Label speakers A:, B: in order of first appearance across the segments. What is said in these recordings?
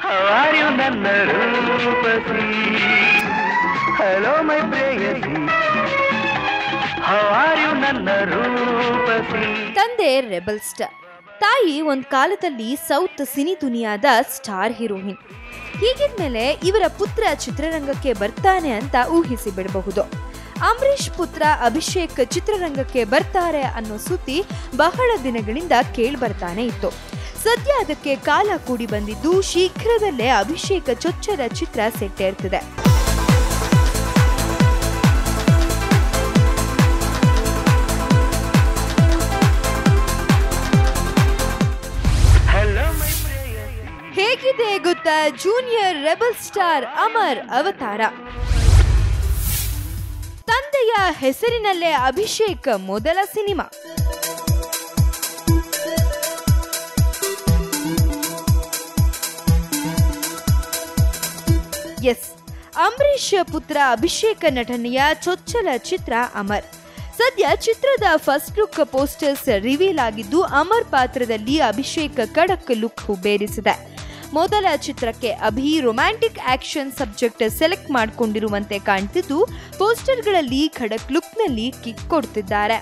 A: ಹವಾರ್ಯು ನನ್ನ ರೂಪಸಿ hello my ಪ್ರೇಯಸಿ ಹವಾರ್ಯು ನನ್ನ ರೂಪಸಿ
B: ತಂದೆ ರೆಬಲ್ ಸ್ಟಾರ್ ತಾಯಿ ಒಂದ್ ಕಾಲದಲ್ಲಿ ಸೌತ್ ಸಿನಿ ದುನಿಯಾದ ಸ್ಟಾರ್ ಹೀರೋಯಿನ್ ಹೀಗಿದ್ಮೇಲೆ ಇವರ ಪುತ್ರ ಚಿತ್ರರಂಗಕ್ಕೆ ಬರ್ತಾನೆ ಅಂತ ಊಹಿಸಿ ಬಿಡಬಹುದು ಅಂಬರೀಷ್ ಪುತ್ರ ಅಭಿಷೇಕ್ ಚಿತ್ರರಂಗಕ್ಕೆ ಬರ್ತಾರೆ ಅನ್ನೋ ಸುದ್ದಿ ಬಹಳ ದಿನಗಳಿಂದ ಕೇಳ್ಬರ್ತಾನೆ ಇತ್ತು ಸದ್ಯ ಅದಕ್ಕೆ ಕಾಲ ಕೂಡಿ ಬಂದಿದ್ದು ಶೀಘ್ರದಲ್ಲೇ ಅಭಿಷೇಕ್ ಚೊಚ್ಚಲ ಚಿತ್ರ ಸೆಟ್ಟೇರ್ತಿದೆ
A: ಹಲೋ ಮೈ ಪ್ರೇಯಸಿ
B: ಹೇಗಿದೆ ಗೊತ್ತಾ ಜೂನಿಯರ್ ರೆಬಲ್ ಸ್ಟಾರ್ ಅಮರ್ ಅವತಾರ ತಂದೆಯ ಹೆಸರಿನಲ್ಲೇ ಅಭಿಷೇಕ್ ಮೊದಲ ಸಿನಿಮಾ ಎಸ್ ಅಂಬರೀಷ್ ಪುತ್ರ ಅಭಿಷೇಕ ನಟನೆಯ ಚೊಚ್ಚಲ ಚಿತ್ರ ಅಮರ್ ಸದ್ಯ ಚಿತ್ರದ ಫಸ್ಟ್ ಲುಕ್ ಪೋಸ್ಟರ್ಸ್ ರಿವೀಲ್ ಆಗಿದ್ದು ಅಮರ್ ಪಾತ್ರದಲ್ಲಿ ಅಭಿಷೇಕ್ ಖಡಕ್ ಲುಕ್ ಹುಬ್ಬೇರಿಸಿದೆ ಮೊದಲ ಚಿತ್ರಕ್ಕೆ Abhi romantic action subject select ಮಾಡಿಕೊಂಡಿರುವಂತೆ ಕಾಣ್ತಿದ್ದು ಪೋಸ್ಟರ್ಗಳಲ್ಲಿ ಖಡಕ್ ಲುಕ್ನಲ್ಲಿ ಕಿಕ್ ಕೊಡ್ತಿದ್ದಾರೆ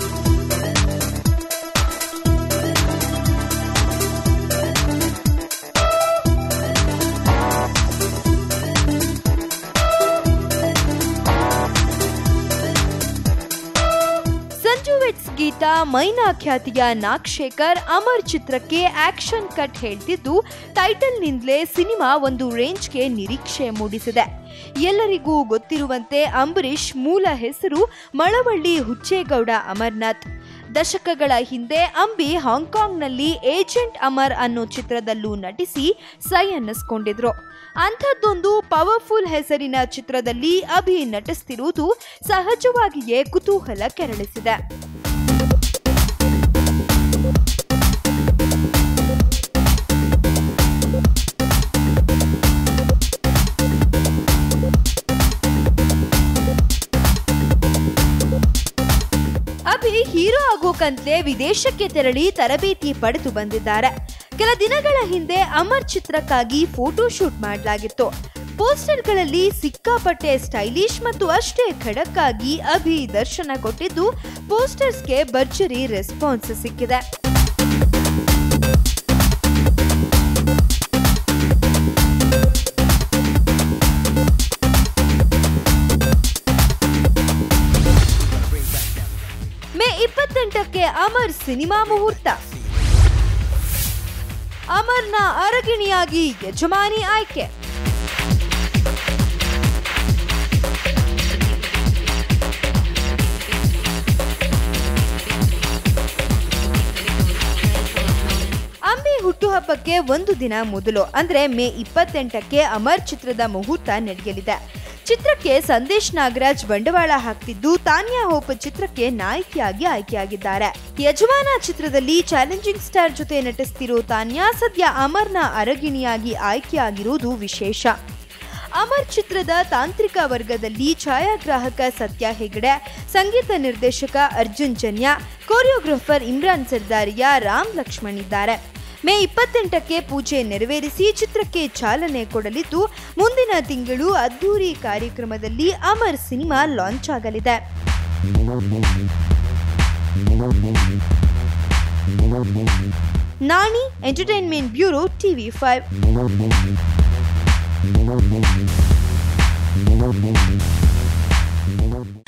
B: ಸಂಜು ವೆಟ್ಸ್ ಗೀತಾ ಮೈನಾ ಖ್ಯಾತಿಯ ನಾಗಶೇಖರ್ ಅಮರ್ ಚಿತ್ರಕ್ಕೆ ಆಕ್ಷನ್ ಕಟ್ ಹೇಳ್ತಿದ್ದು ಟೈಟಲ್ನಿಂದಲೇ ಸಿನಿಮಾ ಒಂದು ರೇಂಜ್ಗೆ ನಿರೀಕ್ಷೆ ಮೂಡಿಸಿದೆ ಎಲ್ಲರಿಗೂ ಗೊತ್ತಿರುವಂತೆ ಅಂಬರೀಷ್ ಮೂಲ ಹೆಸರು ಮಳವಳ್ಳಿ ಹುಚ್ಚೇಗೌಡ ಅಮರ್ನಾಥ್ ದಶಕಗಳ ಹಿಂದೆ ಅಂಬಿ ಹಾಂಗ್ಕಾಂಗ್ನಲ್ಲಿ ಏಜೆಂಟ್ ಅಮರ್ ಅನ್ನೋ ಚಿತ್ರದಲ್ಲೂ ನಟಿಸಿ ಸೈ ಅನ್ನಿಸ್ಕೊಂಡಿದ್ರು ಅಂಥದ್ದೊಂದು ಪವರ್ಫುಲ್ ಹೆಸರಿನ ಚಿತ್ರದಲ್ಲಿ ಅಭಿ ನಟಿಸ್ತಿರುವುದು ಸಹಜವಾಗಿಯೇ ಕುತೂಹಲ ಕೆರಳಿಸಿದೆ ಅಭಿ ಹೀರೋ ಆಗೋಕಂತಲೇ ವಿದೇಶಕ್ಕೆ ತೆರಳಿ ತರಬೇತಿ ಪಡೆದು ಬಂದಿದ್ದಾರೆ ಕೆಲ ದಿನಗಳ ಹಿಂದೆ ಅಮರ್ ಚಿತ್ರಕ್ಕಾಗಿ ಫೋಟೋ ಶೂಟ್ ಮಾಡಲಾಗಿತ್ತು ಪೋಸ್ಟರ್ಗಳಲ್ಲಿ ಸಿಕ್ಕಾಪಟ್ಟೆ ಸ್ಟೈಲಿಶ್ ಮತ್ತು ಅಷ್ಟೇ ಖಡಕ್ ಆಗಿ ಅಭಿ ದರ್ಶನ ಕೊಟ್ಟಿದ್ದು ಪೋಸ್ಟರ್ಸ್ಗೆ ಭರ್ಜರಿ ರೆಸ್ಪಾನ್ಸ್ ಸಿಕ್ಕಿದೆ ಮೇ ಇಪ್ಪತ್ತೆಂಟಕ್ಕೆ ಅಮರ್ ಸಿನಿಮಾ ಮುಹೂರ್ತ ಅಮರ್ನ ಅರಗಿಣಿಯಾಗಿ ಯಜಮಾನಿ ಆಯ್ಕೆ ಅಂಬಿ ಹುಟ್ಟುಹಬ್ಬಕ್ಕೆ ಒಂದು ದಿನ ಮೊದಲು ಅಂದ್ರೆ ಮೇ ಇಪ್ಪತ್ತೆಂಟಕ್ಕೆ ಅಮರ್ ಚಿತ್ರದ ಮುಹೂರ್ತ ನಡೆಯಲಿದೆ ಚಿತ್ರಕ್ಕೆ ಸಂದೇಶ್ ನಾಗರಾಜ್ ಬಂಡವಾಳ ಹಾಕ್ತಿದ್ದು ತಾನ್ಯಾ ಹೋಪ್ ಚಿತ್ರಕ್ಕೆ ನಾಯಕಿಯಾಗಿ ಆಯ್ಕೆಯಾಗಿದ್ದಾರೆ ಯಜಮಾನ ಚಿತ್ರದಲ್ಲಿ ಚಾಲೆಂಜಿಂಗ್ ಸ್ಟಾರ್ ಜೊತೆ ನಟಿಸ್ತಿರೋ ತಾನ್ಯಾ ಸದ್ಯ ಅಮರ್ನ ಅರಗಿಣಿಯಾಗಿ ಆಯ್ಕೆಯಾಗಿರುವುದು ವಿಶೇಷ ಅಮರ್ ಚಿತ್ರದ ತಾಂತ್ರಿಕ ವರ್ಗದಲ್ಲಿ ಛಾಯಾಗ್ರಾಹಕ ಸತ್ಯ ಹೆಗಡೆ ಸಂಗೀತ ನಿರ್ದೇಶಕ ಅರ್ಜುನ್ ಜನ್ಯ ಕೊರಿಯೋಗ್ರಾಫರ್ ಇಮ್ರಾನ್ ಸರ್ದಾರಿಯಾ ರಾಮ್ ಲಕ್ಷ್ಮಣ್ ಇದ್ದಾರೆ ಮೇ ಇಪ್ಪತ್ತೆಂಟಕ್ಕೆ ಪೂಜೆ ನೆರವೇರಿಸಿ ಚಿತ್ರಕ್ಕೆ ಚಾಲನೆ ಕೊಡಲಿದ್ದು ಮುಂದಿನ ತಿಂಗಳು ಅದ್ದೂರಿ ಕಾರ್ಯಕ್ರಮದಲ್ಲಿ ಅಮರ್ ಸಿನಿಮಾ ಲಾಂಚ್ ಆಗಲಿದೆ ನಾಣಿ ಎಂಟರ್ಟೈನ್ಮೆಂಟ್ ಬ್ಯೂರೋ ಟಿವಿ ಫೈವ್